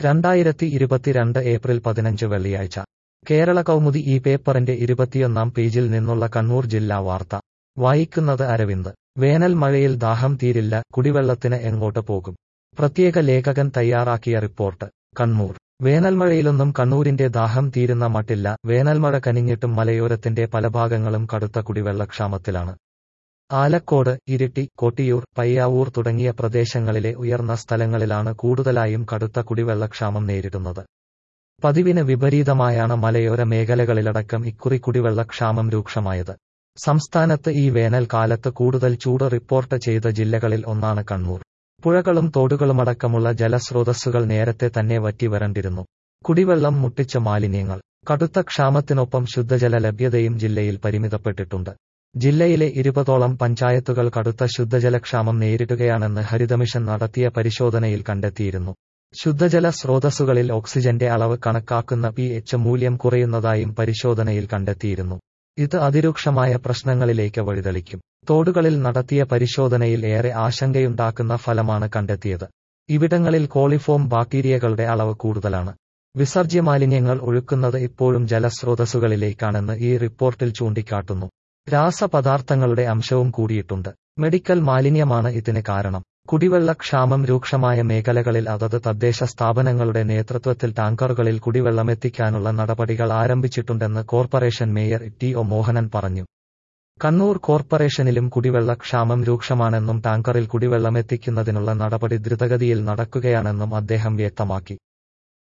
രണ്ടായിരത്തി ഇരുപത്തിരണ്ട് ഏപ്രിൽ പതിനഞ്ച് വെള്ളിയാഴ്ച കേരള കൗമുദി ഈ പേപ്പറിന്റെ ഇരുപത്തിയൊന്നാം പേജിൽ നിന്നുള്ള കണ്ണൂർ ജില്ലാ വാർത്ത വായിക്കുന്നത് അരവിന്ദ് വേനൽ മഴയിൽ ദാഹം തീരില്ല കുടിവെള്ളത്തിന് എങ്ങോട്ട് പോകും പ്രത്യേക ലേഖകൻ തയ്യാറാക്കിയ റിപ്പോർട്ട് കണ്ണൂർ വേനൽമഴയിലൊന്നും കണ്ണൂരിന്റെ ദാഹം തീരുന്ന മട്ടില്ല വേനൽമഴ കനിഞ്ഞിട്ടും മലയോരത്തിന്റെ പല ഭാഗങ്ങളും കടുത്ത കുടിവെള്ളക്ഷാമത്തിലാണ് ആലക്കോട് ഇരിട്ടി കൊട്ടിയൂർ പയ്യാവൂർ തുടങ്ങിയ പ്രദേശങ്ങളിലെ ഉയർന്ന സ്ഥലങ്ങളിലാണ് കൂടുതലായും കടുത്ത കുടിവെള്ളക്ഷാമം നേരിടുന്നത് പതിവിന് വിപരീതമായാണ് മലയോര മേഖലകളിലടക്കം ഇക്കുറി കുടിവെള്ളക്ഷാമം രൂക്ഷമായത് സംസ്ഥാനത്ത് ഈ വേനൽക്കാലത്ത് കൂടുതൽ ചൂട് റിപ്പോർട്ട് ചെയ്ത ജില്ലകളിൽ ഒന്നാണ് കണ്ണൂർ പുഴകളും തോടുകളുമടക്കമുള്ള ജലസ്രോതസ്സുകൾ നേരത്തെ തന്നെ വറ്റി വരണ്ടിരുന്നു കുടിവെള്ളം മുട്ടിച്ച മാലിന്യങ്ങൾ കടുത്ത ക്ഷാമത്തിനൊപ്പം ശുദ്ധജല ലഭ്യതയും ജില്ലയിൽ പരിമിതപ്പെട്ടിട്ടുണ്ട് ജില്ലയിലെ ഇരുപതോളം പഞ്ചായത്തുകൾ കടുത്ത ശുദ്ധജലക്ഷാമം നേരിടുകയാണെന്ന് ഹരിതമിഷൻ നടത്തിയ പരിശോധനയിൽ കണ്ടെത്തിയിരുന്നു ശുദ്ധജല സ്രോതസ്സുകളിൽ ഓക്സിജന്റെ അളവ് കണക്കാക്കുന്ന പി എച്ച് മൂല്യം കുറയുന്നതായും പരിശോധനയിൽ കണ്ടെത്തിയിരുന്നു ഇത് അതിരൂക്ഷമായ പ്രശ്നങ്ങളിലേക്ക് വഴിതെളിക്കും തോടുകളിൽ നടത്തിയ പരിശോധനയിൽ ഏറെ ആശങ്കയുണ്ടാക്കുന്ന ഫലമാണ് കണ്ടെത്തിയത് ഇവിടങ്ങളിൽ കോളിഫോം ബാക്ടീരിയകളുടെ അളവ് കൂടുതലാണ് വിസർജ്യ മാലിന്യങ്ങൾ ഒഴുക്കുന്നത് ഇപ്പോഴും ജലസ്രോതസ്സുകളിലേക്കാണെന്ന് ഈ റിപ്പോർട്ടിൽ ചൂണ്ടിക്കാട്ടുന്നു രാസപദാർത്ഥങ്ങളുടെ അംശവും കൂടിയിട്ടുണ്ട് മെഡിക്കൽ മാലിന്യമാണ് ഇതിന് കാരണം കുടിവെള്ളക്ഷാമം രൂക്ഷമായ മേഖലകളിൽ അതത് തദ്ദേശ സ്ഥാപനങ്ങളുടെ നേതൃത്വത്തിൽ ടാങ്കറുകളിൽ കുടിവെള്ളമെത്തിക്കാനുള്ള നടപടികൾ ആരംഭിച്ചിട്ടുണ്ടെന്ന് corporation mayor T O Mohanan പറഞ്ഞു കണ്ണൂർ കോർപ്പറേഷനിലും കുടിവെള്ളക്ഷാമം രൂക്ഷമാണെന്നും ടാങ്കറിൽ കുടിവെള്ളമെത്തിക്കുന്നതിനുള്ള നടപടി ദ്രുതഗതിയിൽ നടക്കുകയാണെന്നും അദ്ദേഹം വ്യക്തമാക്കി